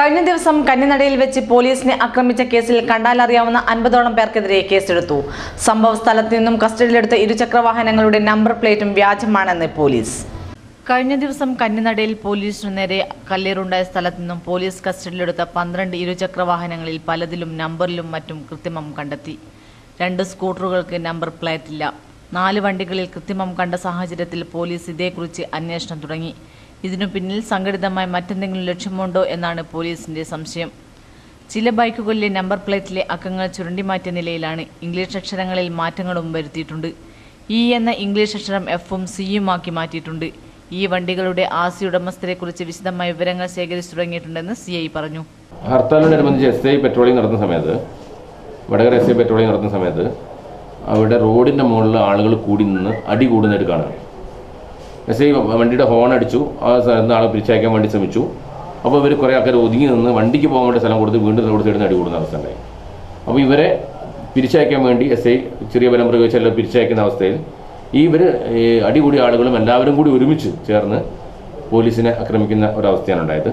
കഴിഞ്ഞ ദിവസം കന്നിനടയിൽ വെച്ച് പോലീസിനെ ആക്രമിച്ച കേസിൽ കണ്ടാലറിയാവുന്ന അൻപതോളം പേർക്കെതിരെ കേസെടുത്തു സംഭവ സ്ഥലത്ത് നിന്നും കസ്റ്റഡിയിലെടുത്ത ഇരുചക്രവാഹനങ്ങളുടെ നമ്പർ പ്ലേറ്റും വ്യാജമാണെന്ന് പോലീസ് കഴിഞ്ഞ ദിവസം കന്നിനടയിൽ പോലീസിനു നേരെ കല്ലേറുണ്ടായ സ്ഥലത്ത് നിന്നും പോലീസ് കസ്റ്റഡിയിലെടുത്ത പന്ത്രണ്ട് ഇരുചക്രവാഹനങ്ങളിൽ പലതിലും നമ്പറിലും മറ്റും കൃത്രിമം കണ്ടെത്തി രണ്ട് സ്കൂട്ടറുകൾക്ക് നമ്പർ പ്ലേറ്റ് ഇല്ല നാല് വണ്ടികളിൽ കൃത്രിമം കണ്ട സാഹചര്യത്തിൽ പോലീസ് ഇതേക്കുറിച്ച് അന്വേഷണം തുടങ്ങി ഇതിനു പിന്നിൽ സംഘടിതമായ മറ്റെന്തെങ്കിലും ലക്ഷ്യമുണ്ടോ എന്നാണ് പോലീസിന്റെ സംശയം ചില ബൈക്കുകളിലെ നമ്പർ പ്ലേറ്റിലെ അക്കങ്ങൾ ചുരണ്ടിമാറ്റിയ നിലയിലാണ് ഇംഗ്ലീഷ് അക്ഷരങ്ങളിൽ മാറ്റങ്ങളും വരുത്തിയിട്ടുണ്ട് ഇ എന്ന ഇംഗ്ലീഷ് അക്ഷരം എഫും സിയുമാക്കി മാറ്റിയിട്ടുണ്ട് ഈ വണ്ടികളുടെ ആസി ഉടമസ്ഥരെക്കുറിച്ച് വിശദമായ വിവരങ്ങൾ ശേഖരിച്ചു തുടങ്ങിയിട്ടുണ്ടെന്ന് സി ഐ പറഞ്ഞു ഹർത്താലിനോടനുബന്ധിച്ച് എസ് ഐ പെട്രോളിംഗ് നടത്തുന്ന സമയത്ത് വടകര എസ് ഐ പെട്രോളിംഗ് നടത്തുന്ന സമയത്ത് അവിടെ റോഡിൻ്റെ മുകളിൽ ആളുകൾ കൂടി നിന്ന് അടി കൂടുന്നതായിട്ട് കാണുക എസ് ഐ വണ്ടിയുടെ ഹോൺ അടിച്ചു ആ സ്ഥലത്ത് നിന്ന് ആളെ പിരിച്ചയക്കാൻ വേണ്ടി ശ്രമിച്ചു അപ്പോൾ ഇവർ കുറേ ആൾക്കാർ ഒതുങ്ങി നിന്ന് വണ്ടിക്ക് പോകാൻ വേണ്ടി സ്ഥലം കൊടുത്ത് വീണ്ടും റോഡ് സൈഡിൽ നിന്ന് അടി കൂടുന്ന അവസ്ഥ ഉണ്ടായി അപ്പോൾ ഇവരെ പിരിച്ചയക്കാൻ വേണ്ടി എസ് ഐ ചെറിയ ബലം പ്രയോഗിച്ച് എല്ലാം പിരിച്ചയക്കുന്ന അവസ്ഥയിൽ ഈ ഇവർ അടി കൂടിയ ആളുകളും എല്ലാവരും കൂടി ഒരുമിച്ച് ചേർന്ന് പോലീസിനെ ആക്രമിക്കുന്ന ഒരവസ്ഥയാണ് ഉണ്ടായത്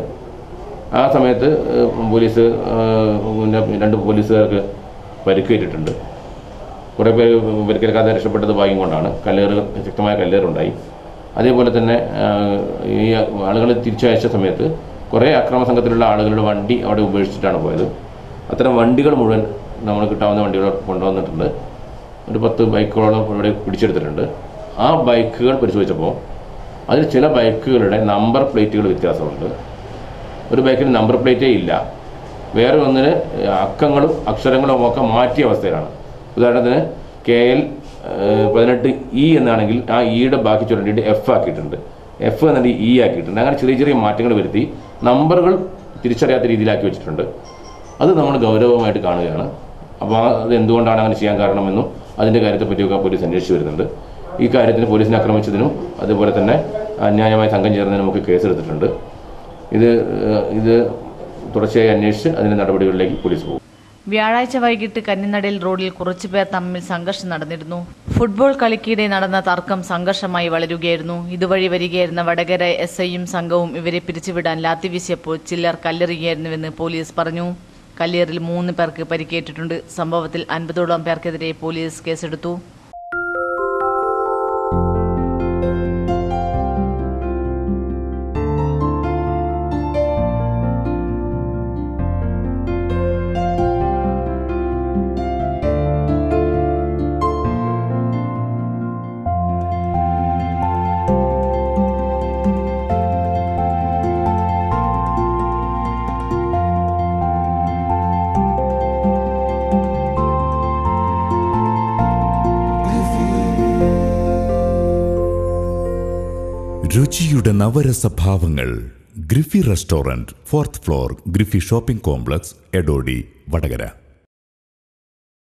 ആ സമയത്ത് ഏഹ്, പോലീസ് ഏഹ്, പിന്നെ രണ്ട് പോലീസുകാർക്ക് പരിക്കേറ്റിട്ടുണ്ട് കുറേ പേര് പരിക്കേൽക്കാതെ രക്ഷപ്പെട്ടത് ഭാഗ്യം കൊണ്ടാണ് കല്ലേറ് ശക്തമായ കല്ലേറുണ്ടായി അതേപോലെ തന്നെ ആഹ്, ഈ ആളുകൾ തിരിച്ചയച്ച സമയത്ത് കുറേ അക്രമ സംഘത്തിലുള്ള ആളുകളുടെ വണ്ടി അവിടെ ഉപേക്ഷിച്ചിട്ടാണ് പോയത് അത്തരം വണ്ടികൾ മുഴുവൻ നമ്മൾ കിട്ടാവുന്ന വണ്ടികൾ കൊണ്ടുവന്നിട്ടുണ്ട് ഒരു പത്ത് ബൈക്കുകളോളം ഇവിടെ പിടിച്ചെടുത്തിട്ടുണ്ട് ആ ബൈക്കുകൾ പരിശോധിച്ചപ്പോൾ അതിൽ ചില ബൈക്കുകളുടെ നമ്പർ പ്ലേറ്റുകൾ വ്യത്യാസമുണ്ട് ഒരു ബൈക്കിന് നമ്പർ പ്ലേറ്റേ ഇല്ല വേറെ ഒന്നിന് അക്കങ്ങളും അക്ഷരങ്ങളും ഒക്കെ മാറ്റിയ അവസ്ഥയിലാണ് ഉദാഹരണത്തിന് കെ എൽ പതിനെട്ട് ഇ എന്നാണെങ്കിൽ ആ ഇയുടെ ബാക്കി ചുരണ്ടിയിട്ട് എഫ് ആക്കിയിട്ടുണ്ട് എഫ് എന്നിട്ട് ഇ ആക്കിയിട്ടുണ്ട് അങ്ങനെ ചെറിയ ചെറിയ മാറ്റങ്ങൾ വരുത്തി നമ്പറുകൾ തിരിച്ചറിയാത്ത രീതിയിലാക്കി വെച്ചിട്ടുണ്ട് അത് നമ്മൾ ഗൗരവമായിട്ട് കാണുകയാണ് അപ്പോൾ അത് എന്തുകൊണ്ടാണ് അങ്ങനെ ചെയ്യാൻ കാരണമെന്നും അതിൻ്റെ കാര്യത്തെപ്പറ്റിയൊക്കെ പോലീസ് അന്വേഷിച്ച് വരുന്നുണ്ട് ഈ കാര്യത്തിന് പോലീസിനെ ആക്രമിച്ചതിനും അതുപോലെ തന്നെ അന്യായമായ സംഘം ചേർന്നതിനും നമുക്ക് കേസെടുത്തിട്ടുണ്ട് ഇത് ഏഹ്, ഇത് തുടർച്ചയായി അന്വേഷിച്ച് അതിൻ്റെ നടപടികളിലേക്ക് പോലീസ് പോകും വ്യാഴാഴ്ച വൈകിട്ട് കന്നിനടയിൽ റോഡിൽ കുറച്ചുപേർ തമ്മിൽ സംഘർഷം നടന്നിരുന്നു ഫുട്ബോൾ കളിക്കിടെ നടന്ന തർക്കം സംഘർഷമായി വളരുകയായിരുന്നു ഇതുവഴി വരികയായിരുന്ന വടകര എസ് ഐയും സംഘവും ഇവരെ പിരിച്ചുവിടാൻ ലാത്തി വീശിയപ്പോൾ ചിലർ കല്ലെറിയുകയായിരുന്നുവെന്ന് പോലീസ് പറഞ്ഞു കല്ലേറിൽ മൂന്ന് പേർക്ക് പരിക്കേറ്റിട്ടുണ്ട് സംഭവത്തിൽ അൻപതോളം പേർക്കെതിരെ പോലീസ് കേസെടുത്തു രുചിയുടെ നവരസഭാവങ്ങൾ Griffy restaurant fourth floor Griffy shopping complex Edodi Vadakara